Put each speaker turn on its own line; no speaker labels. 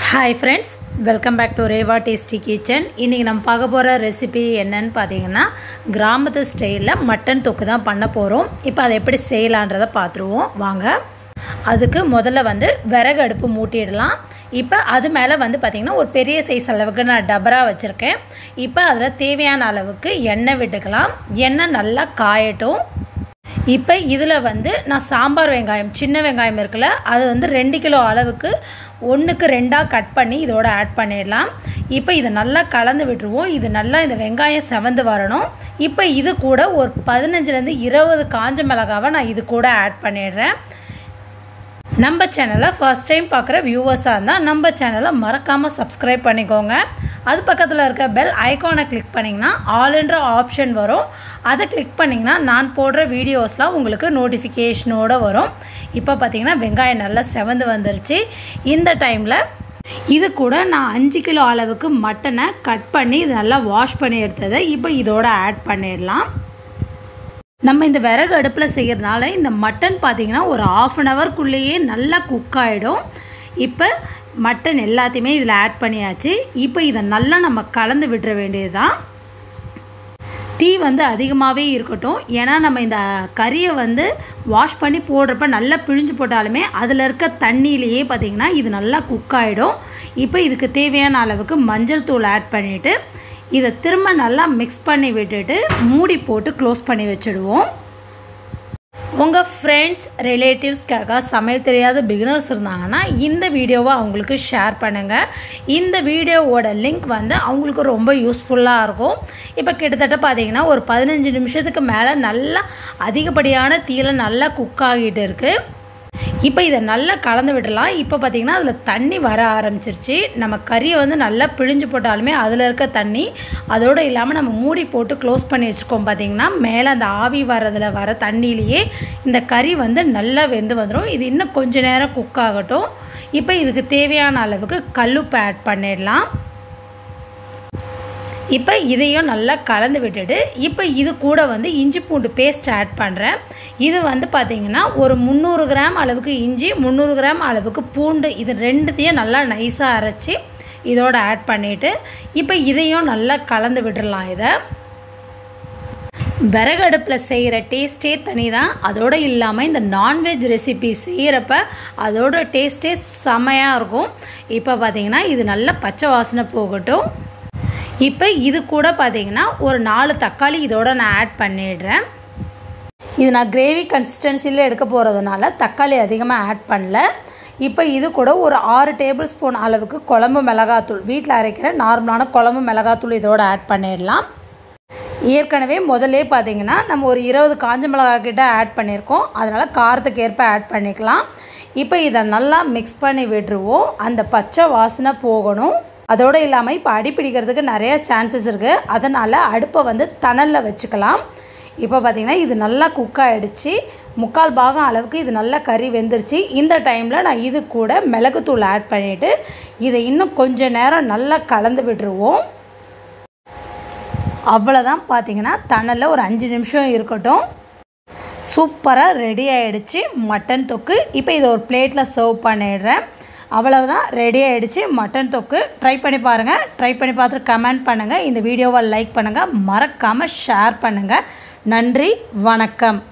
hi friends welcome back to Reva tasty kitchen இன்றைக்கி நம்ம பார்க்க போகிற ரெசிபி என்னன்னு பார்த்தீங்கன்னா கிராமத்து ஸ்டைலில் மட்டன் தொக்கு தான் பண்ண போகிறோம் இப்போ அதை எப்படி செய்யலான்றதை பார்த்துருவோம் வாங்க அதுக்கு முதல்ல வந்து விறகு அடுப்பு மூட்டிடலாம் இப்போ அது மேலே வந்து பார்த்திங்கன்னா ஒரு பெரிய சைஸ் அளவுக்கு நான் டபரா வச்சுருக்கேன் இப்போ அதில் தேவையான அளவுக்கு எண்ணெய் விட்டுக்கலாம் எண்ணெய் நல்லா காயட்டும் இப்போ இதில் வந்து நான் சாம்பார் வெங்காயம் சின்ன வெங்காயம் இருக்குல்ல அது வந்து ரெண்டு கிலோ அளவுக்கு ஒன்றுக்கு ரெண்டாக கட் பண்ணி இதோட ஆட் பண்ணிடலாம் இப்போ இதை நல்லா கலந்து விட்டுருவோம் இது நல்லா இந்த வெங்காயம் செவந்து வரணும் இப்போ இது கூட ஒரு பதினஞ்சுலேருந்து இருபது காஞ்ச மிளகாவை நான் இது கூட ஆட் பண்ணிடுறேன் நம்ம சேனலை ஃபர்ஸ்ட் டைம் பார்க்குற வியூவர்ஸாக இருந்தால் நம்ம சேனலை மறக்காமல் சப்ஸ்கிரைப் பண்ணிக்கோங்க அது பக்கத்தில் இருக்க பெல் ஐக்கானை கிளிக் பண்ணிங்கன்னா ஆல்ன்ற ஆப்ஷன் வரும் அதை கிளிக் பண்ணிங்கன்னா நான் போடுற வீடியோஸ்லாம் உங்களுக்கு நோட்டிஃபிகேஷனோடு வரும் இப்போ பார்த்தீங்கன்னா வெங்காயம் நல்லா செவந்து வந்துருச்சு இந்த டைமில் இது கூட நான் அஞ்சு கிலோ அளவுக்கு மட்டனை கட் பண்ணி இது நல்லா வாஷ் பண்ணி எடுத்ததை இப்போ இதோட ஆட் பண்ணிடலாம் நம்ம இந்த விறகு அடுப்பில் செய்கிறதுனால இந்த மட்டன் பார்த்திங்கன்னா ஒரு ஆஃப் அன் ஹவர்க்குள்ளேயே நல்லா குக் ஆகிடும் இப்போ மட்டன் எல்லாத்தையுமே இதில் ஆட் பண்ணியாச்சு இப்போ இதை நல்லா நம்ம கலந்து விட்டுற வேண்டியது தான் தீ வந்து அதிகமாகவே இருக்கட்டும் ஏன்னா நம்ம இந்த கறியை வந்து வாஷ் பண்ணி போடுறப்ப நல்லா பிழிஞ்சு போட்டாலுமே அதில் இருக்க தண்ணியிலேயே பார்த்திங்கன்னா இது நல்லா குக் ஆகிடும் இப்போ இதுக்கு தேவையான அளவுக்கு மஞ்சள் தூள் ஆட் பண்ணிவிட்டு இதை திரும்ப நல்லா மிக்ஸ் பண்ணி விட்டுட்டு மூடி போட்டு க்ளோஸ் பண்ணி வச்சுடுவோம் உங்கள் ஃப்ரெண்ட்ஸ் ரிலேட்டிவ்ஸ்க்காக சமையல் தெரியாத பிகினர்ஸ் இருந்தாங்கன்னா இந்த வீடியோவை அவங்களுக்கு ஷேர் பண்ணுங்கள் இந்த வீடியோவோட லிங்க் வந்து அவங்களுக்கு ரொம்ப யூஸ்ஃபுல்லாக இருக்கும் இப்போ கிட்டத்தட்ட பார்த்தீங்கன்னா ஒரு பதினஞ்சு நிமிஷத்துக்கு மேலே நல்லா அதிகப்படியான தீயில நல்லா குக் ஆகிட்டு இருக்குது இப்போ இதை நல்லா கலந்து விடலாம் இப்போ பார்த்திங்கன்னா அதில் தண்ணி வர ஆரம்பிச்சிருச்சு நம்ம கறியை வந்து நல்லா பிழிஞ்சு போட்டாலுமே அதில் இருக்க தண்ணி அதோடு இல்லாமல் நம்ம மூடி போட்டு க்ளோஸ் பண்ணி வச்சுக்கோம் பார்த்திங்கன்னா மேலே அந்த ஆவி வர்றதில் வர தண்ணியிலேயே இந்த கறி வந்து நல்லா வெந்து வந்துடும் இது இன்னும் கொஞ்ச நேரம் குக் ஆகட்டும் இப்போ இதுக்கு தேவையான அளவுக்கு கல்லுப்பு ஆட் பண்ணிடலாம் இப்போ இதையும் நல்லா கலந்து விட்டுட்டு இப்போ இது கூட வந்து இஞ்சி பூண்டு பேஸ்ட் ஆட் பண்ணுறேன் இது வந்து பார்த்திங்கன்னா ஒரு முந்நூறு கிராம் அளவுக்கு இஞ்சி முந்நூறு கிராம் அளவுக்கு பூண்டு இது ரெண்டுத்தையும் நல்லா நைஸாக அரைச்சி இதோட ஆட் பண்ணிவிட்டு இப்போ இதையும் நல்லா கலந்து விட்டுடலாம் இதை விறகு அடுப்பில் செய்கிற டேஸ்ட்டே தனி தான் அதோடு இல்லாமல் இந்த நான்வெஜ் ரெசிபி செய்கிறப்ப அதோட டேஸ்ட்டே செமையாக இருக்கும் இப்போ பார்த்திங்கன்னா இது நல்லா பச்சை வாசனை போகட்டும் இப்போ இது கூட பார்த்தீங்கன்னா ஒரு நாலு தக்காளி இதோட நான் ஆட் பண்ணிடுறேன் இது நான் கிரேவி கன்சிஸ்டன்சியில் எடுக்க போகிறதுனால தக்காளி அதிகமாக ஆட் பண்ணல இப்போ இது கூட ஒரு ஆறு டேபிள் ஸ்பூன் அளவுக்கு குழம்பு மிளகாத்தூள் வீட்டில் அரைக்கிற நார்மலான குழம்பு மிளகாத்தூள் இதோட ஆட் பண்ணிடலாம் ஏற்கனவே முதல்லே பார்த்தீங்கன்னா நம்ம ஒரு இருபது காஞ்ச மிளகா கிட்ட ஆட் பண்ணியிருக்கோம் அதனால் காரத்துக்கு ஏற்ப ஆட் பண்ணிக்கலாம் இப்போ இதை நல்லா மிக்ஸ் பண்ணி விட்டுருவோம் அந்த பச்சை வாசனை போகணும் அதோடு இல்லாமல் இப்போ அடி பிடிக்கிறதுக்கு நிறைய சான்சஸ் இருக்குது அதனால் அடுப்பை வந்து தணலில் வச்சுக்கலாம் இப்போ பார்த்திங்கன்னா இது நல்லா குக் ஆகிடுச்சு முக்கால் பாகம் அளவுக்கு இது நல்லா கறி வெந்துருச்சு இந்த டைமில் நான் இது கூட மிளகுத்தூள் ஆட் பண்ணிவிட்டு இதை இன்னும் கொஞ்சம் நேரம் நல்லா கலந்து விட்டுருவோம் அவ்வளோதான் பார்த்தீங்கன்னா தணலில் ஒரு அஞ்சு நிமிஷம் இருக்கட்டும் சூப்பராக ரெடி ஆகிடுச்சு மட்டன் தொக்கு இப்போ இதை ஒரு பிளேட்டில் சர்வ் பண்ணிடுறேன் அவ்வளவுதான் ரெடி ஆகிடுச்சு மட்டன் தொக்கு ட்ரை பண்ணி பாருங்கள் ட்ரை பண்ணி பார்த்துட்டு கமெண்ட் பண்ணுங்கள் இந்த வீடியோவை லைக் பண்ணுங்கள் மறக்காமல் ஷேர் பண்ணுங்கள் நன்றி வணக்கம்